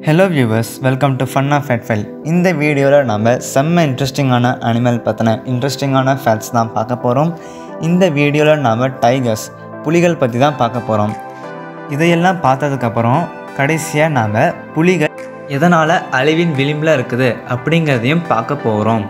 hello viewers welcome to fun of fail இந்த வீடியோவில் நம்ம செம்ம இன்ட்ரெஸ்டிங்கான அனிமல் பற்றின இன்ட்ரெஸ்டிங்கான ஃபேக்ட்ஸ் தான் பார்க்க போகிறோம் இந்த வீடியோவில் நாம் டைகர்ஸ் புலிகள் பற்றி தான் பார்க்க போகிறோம் இதையெல்லாம் பார்த்ததுக்கப்புறம் கடைசியாக நாம் புலிகள் எதனால் அழிவின் விளிம்பில் இருக்குது அப்படிங்கிறதையும் பார்க்க போகிறோம்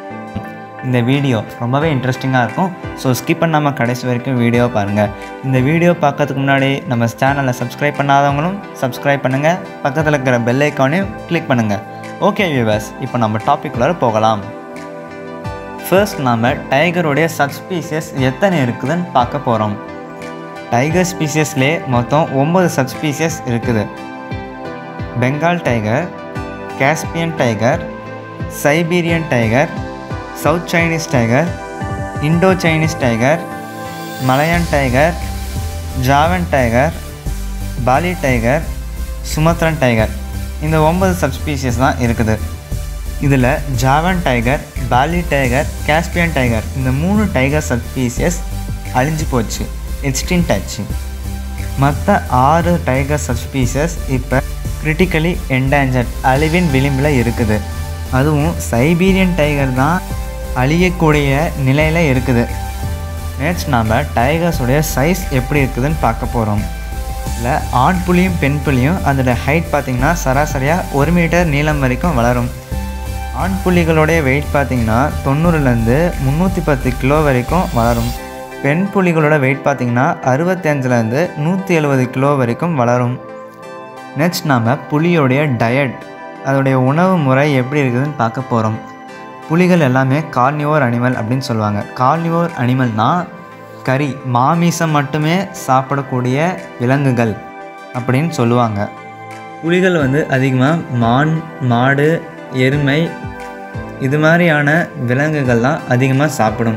இந்த வீடியோ ரொம்பவே இன்ட்ரெஸ்டிங்காக இருக்கும் ஸோ ஸ்கிப் பண்ணாமல் கடைசி வரைக்கும் வீடியோ பாருங்கள் இந்த வீடியோ பார்க்கறதுக்கு முன்னாடி நம்ம சேனலை சப்ஸ்கிரைப் பண்ணாதவங்களும் சப்ஸ்கிரைப் பண்ணுங்கள் பக்கத்தில் இருக்கிற பெல் ஐக்கானையும் கிளிக் பண்ணுங்கள் ஓகே வியூவர்ஸ் இப்போ நம்ம டாபிக்குள்ளார போகலாம் ஃபர்ஸ்ட் நாம் டைகருடைய சப்ஸ்பீசியஸ் எத்தனை இருக்குதுன்னு பார்க்க போகிறோம் டைகர் ஸ்பீசியஸ்லேயே மொத்தம் ஒம்பது சப்ஸ்பீசியஸ் இருக்குது Bengal tiger Caspian tiger Siberian tiger South Chinese tiger Indochinese tiger Malayan tiger Javan tiger Bali tiger Sumatran tiger இந்த ஒன்பது சப்ஸ்பீசியஸ் தான் இருக்குது இதில் Javan tiger Bali tiger Caspian tiger இந்த மூணு டைகர் சப்ஸ்பீசியஸ் அழிஞ்சு போச்சு எக்ஸ்டின்ட் ஆச்சு மற்ற ஆறு டைகர் சப்ஸ்பீசஸ் இப்போ கிரிட்டிக்கலி என்டேஞ்சர்ட் அழிவின் விளிம்பில் இருக்குது அதுவும் சைபீரியன் டைகர் தான் அழியக்கூடிய நிலையில் இருக்குது நெக்ஸ்ட் நாம் டைகர்ஸுடைய சைஸ் எப்படி இருக்குதுன்னு பார்க்க போகிறோம் இல்லை ஆண் புலியும் பெண் புலியும் அதோட ஹைட் பார்த்திங்கன்னா சராசரியாக ஒரு மீட்டர் நீளம் வரைக்கும் வளரும் ஆண் புலிகளுடைய வெயிட் பார்த்திங்கன்னா தொண்ணூறுலேருந்து முந்நூற்றி பத்து கிலோ வரைக்கும் வளரும் பெண் புலிகளோட வெயிட் பார்த்திங்கன்னா அறுபத்தஞ்சிலேருந்து நூற்றி எழுபது கிலோ வரைக்கும் வளரும் நெக்ஸ்ட் நாம் புலியோடைய டயட் அதோடைய உணவு முறை எப்படி இருக்குதுன்னு பார்க்க போகிறோம் புலிகள் எல்லாமே கார்னிவோர் அனிமல் அப்படின்னு சொல்லுவாங்க கார்னிவோர் அனிமல்னால் கறி மாமிசம் மட்டுமே சாப்பிடக்கூடிய விலங்குகள் அப்படின்னு சொல்லுவாங்க புலிகள் வந்து அதிகமாக மான் மாடு எருமை இது மாதிரியான விலங்குகள் தான் அதிகமாக சாப்பிடும்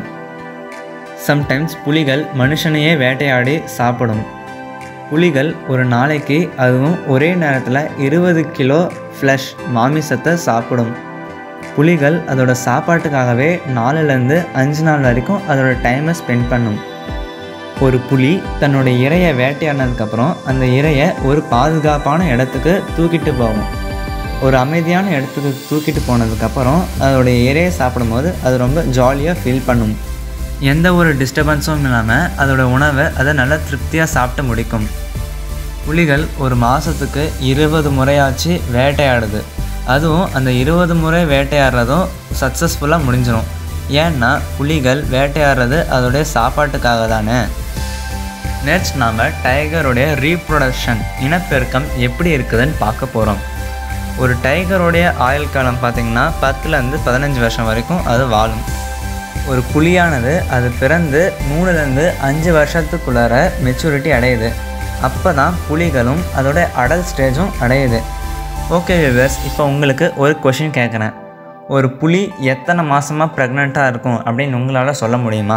சம்டைம்ஸ் புலிகள் மனுஷனையே வேட்டையாடி சாப்பிடும் புலிகள் ஒரு நாளைக்கு அதுவும் ஒரே நேரத்தில் இருபது கிலோ ஃப்ளஷ் மாமிசத்தை சாப்பிடும் புலிகள் அதோட சாப்பாட்டுக்காகவே நாலுலேருந்து அஞ்சு நாள் வரைக்கும் அதோட டைமை ஸ்பெண்ட் பண்ணும் ஒரு புலி தன்னோட இரையை வேட்டையாடினதுக்கப்புறம் அந்த இரையை ஒரு பாதுகாப்பான இடத்துக்கு தூக்கிட்டு போகும் ஒரு அமைதியான இடத்துக்கு தூக்கிட்டு போனதுக்கப்புறம் அதோடைய இரையை சாப்பிடும்போது அது ரொம்ப ஜாலியாக ஃபீல் பண்ணும் எந்த ஒரு டிஸ்டர்பன்ஸும் இல்லாமல் அதோட உணவை அதை நல்லா திருப்தியாக சாப்பிட்டு முடிக்கும் புலிகள் ஒரு மாதத்துக்கு இருபது முறையாச்சு வேட்டையாடுது அதுவும் அந்த இருபது முறை வேட்டையாடுறதும் சக்ஸஸ்ஃபுல்லாக முடிஞ்சிடும் ஏன்னா புலிகள் வேட்டையாடுறது அதோடைய சாப்பாட்டுக்காக தானே நெக்ஸ்ட் நாம் டைகருடைய ரீப்ரொடக்ஷன் இனப்பெருக்கம் எப்படி இருக்குதுன்னு பார்க்க போகிறோம் ஒரு டைகருடைய ஆயுள் காலம் பார்த்திங்கன்னா பத்துலேருந்து பதினஞ்சு வருஷம் வரைக்கும் அது வாழும் ஒரு புலியானது அது பிறந்து மூணுலேருந்து அஞ்சு வருஷத்துக்குள்ளார மெச்சூரிட்டி அடையுது அப்போ தான் புலிகளும் அதோட அடல் ஸ்டேஜும் அடையுது ஓகே விவர்ஸ் இப்போ உங்களுக்கு ஒரு கொஷின் கேட்குறேன் ஒரு புலி எத்தனை மாதமாக ப்ரெக்னெண்ட்டாக இருக்கும் அப்படின்னு உங்களால் சொல்ல முடியுமா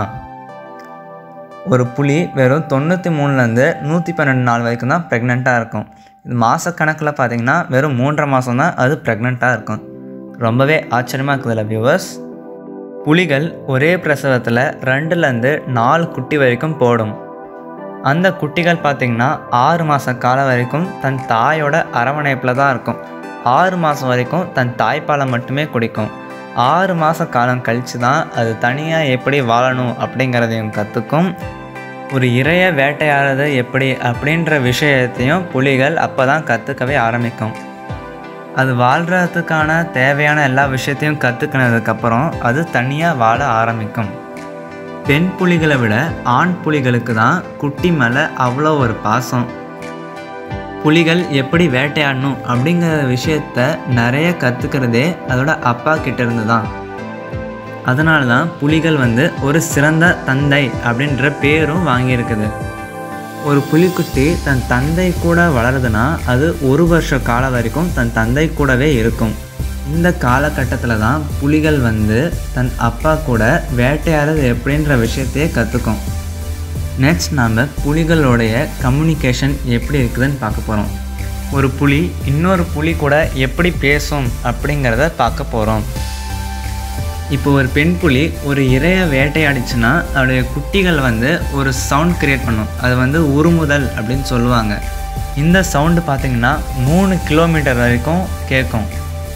ஒரு புலி வெறும் தொண்ணூற்றி மூணுலேருந்து நூற்றி பன்னெண்டு நாள் வரைக்கும் தான் ப்ரெக்னெண்ட்டாக இருக்கும் இது மாதக்கணக்கில் பார்த்தீங்கன்னா வெறும் மூன்றரை மாதம் தான் அது ப்ரெக்னெண்ட்டாக இருக்கும் ரொம்பவே ஆச்சரியமாக இருக்குதுல்ல வியூவர்ஸ் புலிகள் ஒரே பிரசவத்தில் ரெண்டுலேருந்து நாலு குட்டி வரைக்கும் போடும் அந்த குட்டிகள் பார்த்திங்கன்னா ஆறு மாத காலம் வரைக்கும் தன் தாயோட அரவணைப்பில் தான் இருக்கும் ஆறு மாதம் வரைக்கும் தன் தாய்ப்பாலை மட்டுமே குடிக்கும் ஆறு மாத காலம் கழித்து தான் அது தனியாக எப்படி வாழணும் அப்படிங்கிறதையும் கற்றுக்கும் ஒரு இறைய வேட்டையாடுறது எப்படி அப்படின்ற விஷயத்தையும் புலிகள் அப்போ தான் கற்றுக்கவே ஆரம்பிக்கும் அது வாழ்கிறதுக்கான தேவையான எல்லா விஷயத்தையும் கற்றுக்கினதுக்கப்புறம் அது தனியாக வாழ ஆரம்பிக்கும் பெண் புலிகளை விட ஆண் புலிகளுக்கு தான் குட்டி மேலே அவ்வளோ ஒரு பாசம் புலிகள் எப்படி வேட்டையாடணும் அப்படிங்கிற விஷயத்த நிறைய கற்றுக்கிறதே அதோட அப்பா கிட்ட இருந்து தான் அதனால தான் புலிகள் வந்து ஒரு சிறந்த தந்தை அப்படின்ற பேரும் வாங்கியிருக்குது ஒரு புலிக்குட்டி தன் தந்தை கூட வளருதுன்னா அது ஒரு வருஷ காலம் வரைக்கும் தன் தந்தை கூடவே இருக்கும் இந்த காலகட்டத்தில் தான் புலிகள் வந்து தன் அப்பா கூட வேட்டையாடுறது எப்படின்ற விஷயத்தையே கற்றுக்கும் நெக்ஸ்ட் நாம் புலிகளுடைய கம்யூனிகேஷன் எப்படி இருக்குதுன்னு பார்க்க போகிறோம் ஒரு புலி இன்னொரு புலி கூட எப்படி பேசும் அப்படிங்கிறத பார்க்க போகிறோம் இப்போ ஒரு பெண் புலி ஒரு இரையை வேட்டையாடிச்சுன்னா அதோடைய குட்டிகள் வந்து ஒரு சவுண்ட் கிரியேட் பண்ணும் அது வந்து உருமுதல் அப்படின்னு சொல்லுவாங்க இந்த சவுண்டு பார்த்தீங்கன்னா மூணு கிலோமீட்டர் வரைக்கும் கேட்கும்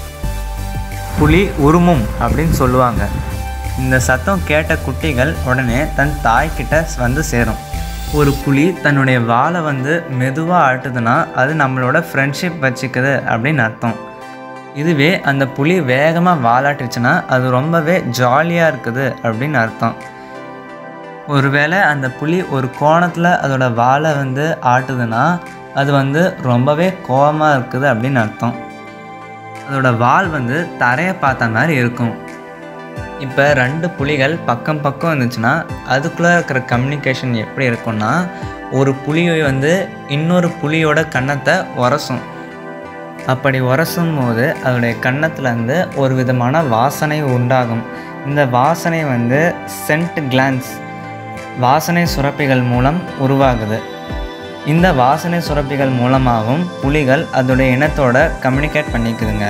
புலி உருமும் அப்படின்னு சொல்லுவாங்க இந்த சத்தம் கேட்ட குட்டிகள் உடனே தன் தாய்கிட்ட வந்து சேரும் ஒரு புலி தன்னுடைய வாலை வந்து மெதுவாக ஆட்டுதுன்னா அது நம்மளோட ஃப்ரெண்ட்ஷிப் வச்சுக்குது அப்படின்னு அர்த்தம் இதுவே அந்த புலி வேகமாக வாலாட்டுச்சுன்னா அது ரொம்பவே ஜாலியாக இருக்குது அப்படின்னு அர்த்தம் ஒருவேளை அந்த புலி ஒரு கோணத்தில் அதோட வாலை வந்து ஆட்டுதுன்னா அது வந்து ரொம்பவே கோபமாக இருக்குது அப்படின்னு அர்த்தம் அதோட வால் வந்து தரையை பார்த்த மாதிரி இருக்கும் இப்போ ரெண்டு புலிகள் பக்கம் பக்கம் இருந்துச்சுன்னா அதுக்குள்ளே இருக்கிற கம்யூனிகேஷன் எப்படி இருக்கும்னா ஒரு புலி வந்து இன்னொரு புலியோட கன்னத்தை உரசும் அப்படி உரசும் போது அதோடைய கன்னத்துலேருந்து ஒரு விதமான வாசனை உண்டாகும் இந்த வாசனை வந்து சென்ட் கிளான்ஸ் வாசனை சுரப்பிகள் மூலம் உருவாகுது இந்த வாசனை சுரப்பிகள் மூலமாகவும் புலிகள் அதோடைய இனத்தோட கம்யூனிகேட் பண்ணிக்குதுங்க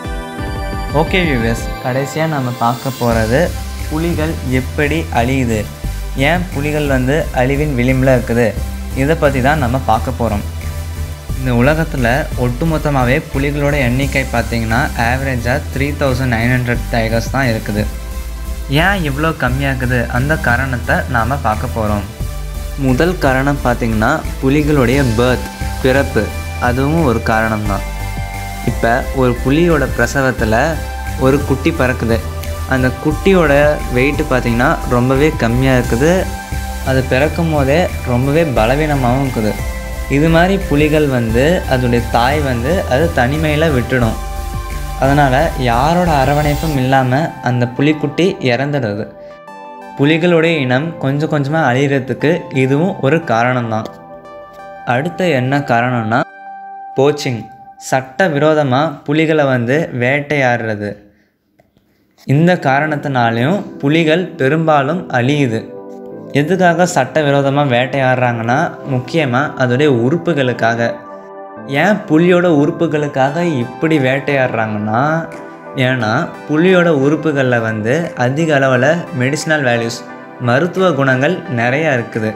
ஓகே வியூவர்ஸ் கடைசியாக நம்ம பார்க்க போகிறது புலிகள் எப்படி அழியுது ஏன் புலிகள் வந்து அழிவின் விளிம்பில் இருக்குது இதை பற்றி தான் நம்ம பார்க்க போகிறோம் இந்த உலகத்தில் ஒட்டுமொத்தமாகவே புலிகளோட எண்ணிக்கை பார்த்திங்கன்னா ஆவரேஜாக three thousand nine hundred tigers தான் இருக்குது ஏன் இவ்வளோ கம்மியாகுது அந்த காரணத்தை நாம் பார்க்க போகிறோம் முதல் காரணம் பார்த்திங்கன்னா புலிகளுடைய பேர்த் பிறப்பு அதுவும் ஒரு காரணம் தான் இப்போ ஒரு புலியோட பிரசவத்தில் ஒரு குட்டி பறக்குது அந்த குட்டியோட வெயிட்டு பார்த்திங்கன்னா ரொம்பவே கம்மியாக இருக்குது அது பிறக்கும் போதே ரொம்பவே பலவீனமாகவும் இருக்குது இது மாதிரி புலிகள் வந்து அதோடைய தாய் வந்து அது தனிமையில் விட்டுடும் அதனால் யாரோட அரவணைப்பும் இல்லாமல் அந்த புலிக்குட்டி இறந்துடுது புலிகளுடைய இனம் கொஞ்சம் கொஞ்சமாக அழிகிறதுக்கு இதுவும் ஒரு காரணம்தான் அடுத்து என்ன காரணம்னா போச்சிங் சட்ட விரோதமாக புலிகளை வந்து வேட்டையாடுறது இந்த காரணத்தினாலையும் புலிகள் பெரும்பாலும் அழியுது எதுக்காக சட்ட விரோதமாக வேட்டையாடுறாங்கன்னா முக்கியமாக அதோடைய உறுப்புகளுக்காக ஏன் புலியோட உறுப்புகளுக்காக இப்படி வேட்டையாடுறாங்கன்னா ஏன்னா புலியோட உறுப்புகளில் வந்து அதிக அளவில் மெடிசினல் வேல்யூஸ் மருத்துவ குணங்கள் நிறையா இருக்குது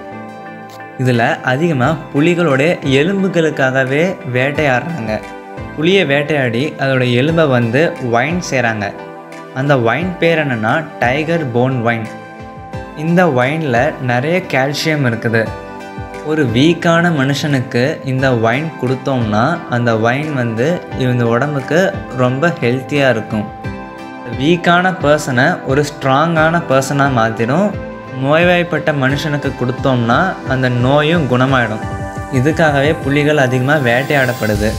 இதில் அதிகமாக புலிகளுடைய எலும்புகளுக்காகவே வேட்டையாடுறாங்க புலியை வேட்டையாடி அதோட எலும்பை வந்து ஒயின் செய்கிறாங்க அந்த ஒயின் பேர் என்னென்னா டைகர் போன் ஒயின் இந்த ஒயினில் நிறைய கால்சியம் இருக்குது ஒரு வீக்கான மனுஷனுக்கு இந்த ஒயின் கொடுத்தோம்னா அந்த ஒயின் வந்து இந்த உடம்புக்கு ரொம்ப ஹெல்த்தியாக இருக்கும் வீக்கான பர்சனை ஒரு ஸ்ட்ராங்கான பர்சனாக மாற்றிடும் நோய்வாய்ப்பட்ட மனுஷனுக்கு கொடுத்தோம்னா அந்த நோயும் குணமாயிடும் இதுக்காகவே புலிகள் அதிகமாக வேட்டையாடப்படுது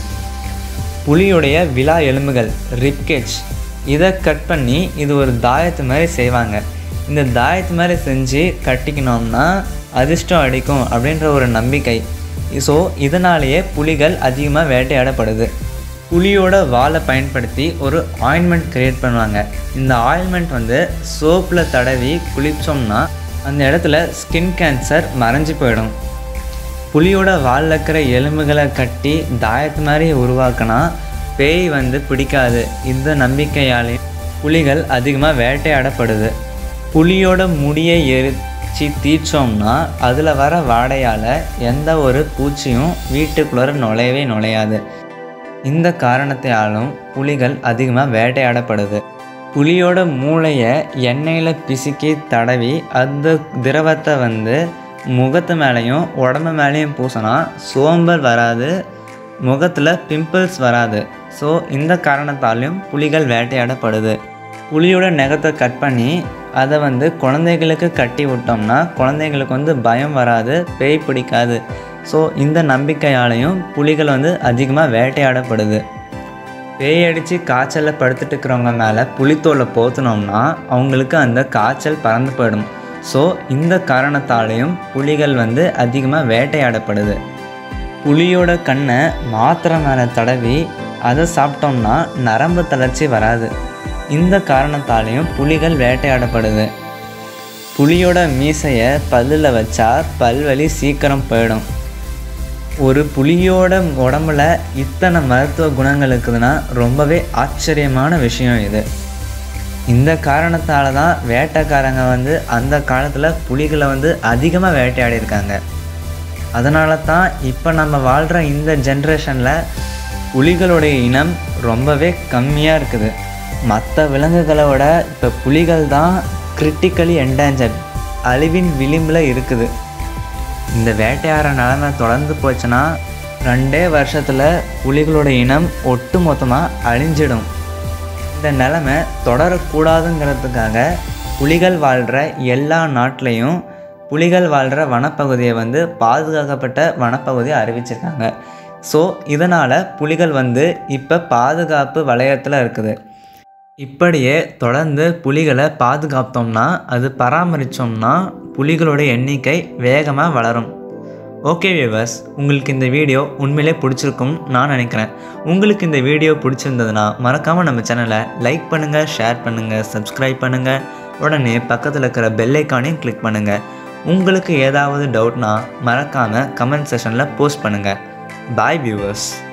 புலியுடைய விழா எலும்புகள் ரிப்கேஜ் இதை கட் பண்ணி இது ஒரு தாயத்து மாதிரி செய்வாங்க இந்த தாயத்து மாதிரி செஞ்சு கட்டிக்கணும்னா அதிர்ஷ்டம் அடிக்கும் அப்படின்ற ஒரு நம்பிக்கை ஸோ இதனாலேயே புலிகள் அதிகமாக வேட்டையாடப்படுது புலியோட வாலை பயன்படுத்தி ஒரு ஆயின்மெண்ட் க்ரியேட் பண்ணுவாங்க இந்த ஆயின்மெண்ட் வந்து சோப்பில் தடவி குளித்தோம்னா அந்த இடத்துல ஸ்கின் கேன்சர் மறைஞ்சு போயிடும் புலியோட வாலில் இருக்கிற எலும்புகளை கட்டி தாயத்து மாதிரி உருவாக்கினா பேய் வந்து பிடிக்காது இந்த நம்பிக்கையாலே புலிகள் அதிகமாக வேட்டையாடப்படுது புலியோட முடியை எரிச்சு தீச்சோம்னா அதில் வர வாடையால் எந்த ஒரு பூச்சியும் வீட்டுக்குள்ளே நுழையவே நுழையாது இந்த காரணத்தாலும் புலிகள் அதிகமாக வேட்டையாடப்படுது புலியோட மூளையை எண்ணெயில் பிசுக்கி தடவி அந்த திரவத்தை வந்து முகத்து மேலேயும் உடம்பு மேலேயும் பூசினா சோம்பல் வராது முகத்தில் பிம்பிள்ஸ் வராது ஸோ இந்த காரணத்தாலையும் புலிகள் வேட்டையாடப்படுது புலியோட நகத்தை கட் பண்ணி அதை வந்து குழந்தைகளுக்கு கட்டி விட்டோம்னா குழந்தைங்களுக்கு வந்து பயம் வராது பேய் பிடிக்காது ஸோ இந்த நம்பிக்கையாலையும் புலிகள் வந்து அதிகமாக வேட்டையாடப்படுது பேய் அடித்து காய்ச்சலில் படுத்துட்டு இருக்கிறவங்க மேலே புலித்தோலை போத்துனோம்னா அவங்களுக்கு அந்த காய்ச்சல் பறந்து போயிடும் ஸோ இந்த காரணத்தாலையும் புலிகள் வந்து அதிகமாக வேட்டையாடப்படுது புலியோட கண்ணை மாத்திரை மேலே தடவி அதை சாப்பிட்டோம்னா நரம்பு தளர்ச்சி வராது இந்த காரணத்தாலையும் புலிகள் வேட்டையாடப்படுது புலியோட மீசையை பல்லில் வச்சா பல்வலி சீக்கிரம் போயிடும் ஒரு புலியோட உடம்புல இத்தனை மருத்துவ குணங்கள் இருக்குதுன்னா ரொம்பவே ஆச்சரியமான விஷயம் இது இந்த காரணத்தால் தான் வேட்டைக்காரங்க வந்து அந்த காலத்தில் புலிகளை வந்து அதிகமாக வேட்டையாடி இருக்காங்க அதனால தான் இப்போ நம்ம வாழ்கிற இந்த ஜென்ரேஷனில் புலிகளுடைய இனம் ரொம்பவே கம்மியாக இருக்குது மற்ற விலங்குகளை விட இப்போ புலிகள் தான் கிரிட்டிக்கலி என்டேஞ்சர்ட் அழிவின் விளிம்பில் இருக்குது இந்த வேட்டையாடுற நிலைமை தொடர்ந்து போச்சுன்னா ரெண்டே வருஷத்தில் புலிகளோட இனம் ஒட்டு மொத்தமாக அழிஞ்சிடும் இந்த நிலைமை தொடரக்கூடாதுங்கிறதுக்காக புலிகள் வாழ்கிற எல்லா நாட்டிலையும் புலிகள் வாழ்கிற வனப்பகுதியை வந்து பாதுகாக்கப்பட்ட வனப்பகுதியை அறிவிச்சிருக்காங்க ஸோ இதனால் புலிகள் வந்து இப்போ பாதுகாப்பு வளையத்தில் இருக்குது இப்படியே தொடர்ந்து புலிகளை பாதுகாத்தோம்னா அது பராமரித்தோம்னா புலிகளோட எண்ணிக்கை வேகமாக வளரும் ஓகே வியூவர்ஸ் உங்களுக்கு இந்த வீடியோ உண்மையிலே பிடிச்சிருக்கும் நான் நினைக்கிறேன் உங்களுக்கு இந்த வீடியோ பிடிச்சிருந்ததுன்னா மறக்காமல் நம்ம சேனலை லைக் பண்ணுங்கள் ஷேர் பண்ணுங்கள் சப்ஸ்கிரைப் பண்ணுங்கள் உடனே பக்கத்தில் இருக்கிற பெல் ஐக்கானையும் கிளிக் பண்ணுங்கள் உங்களுக்கு ஏதாவது டவுட்னா மறக்காமல் கமெண்ட் செஷனில் போஸ்ட் பண்ணுங்கள் பாய் வியூவர்ஸ்